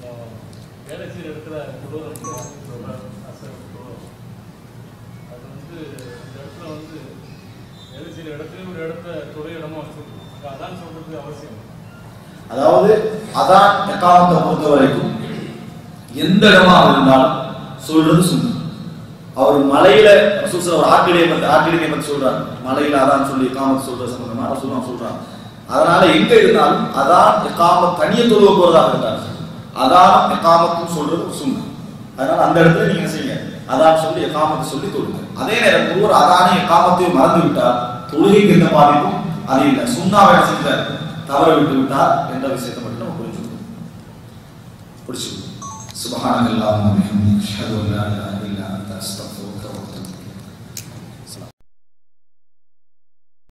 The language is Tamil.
ஆஹ், வேலை செய்கிற இடத்துல கொடூரம் சொல்கிறார் அசர் கொடூரம் அது வந்து அந்த இடத்துல வந்து வேலை செய்கிற இடத்துலயும் ஒரு இடத்த தொலை இடமா வச்சிருக்கோம் அங்கே அதான் சொல்றது அவசியம் அதாவது அதான் எக்காமத்தை பொறுத்த வரைக்கும் எந்த இடமா இருந்தாலும் சொல்றது சுண்ணு அவர் மலையில ரசூல் ஒரு ஆக்கிடையை பத்தி ஆக்கிடையை பத்தி சொல்றாரு மலையில அதான் சொல்லி எக்காமத் சொல்ற சம்பந்தமா ரசூல் சொல்றாங்க அதனால எங்க இருந்தாலும் அதான் எக்காமத் தனிய தொழுவ போறதாக இருந்தார் அதான் எக்காமத்தும் சொல்றது சுண்ணு அதனால அந்த இடத்துல நீங்க செய்யுங்க அதான் சொல்லி எக்காமத்தை சொல்லி தொழுங்க அதே நேரம் ஒவ்வொரு அதானே எக்காமத்தையும் மறந்து விட்டால் தொழுகைக்கு எந்த பாதிப்பும் அது இல்லை சுண்ணாவை செஞ்ச தவற விட்டு விட்டார் என்ற விஷயத்தை மட்டும் நம்ம புரிஞ்சுக்கணும் பிடிச்சிக்கணும் சுபஹானல்லாஹு வபிஹம்திஹி அஷ்ஹது அன் லா இலாஹா இல்லா அன்த அஸ்தக்ஃபிருக்க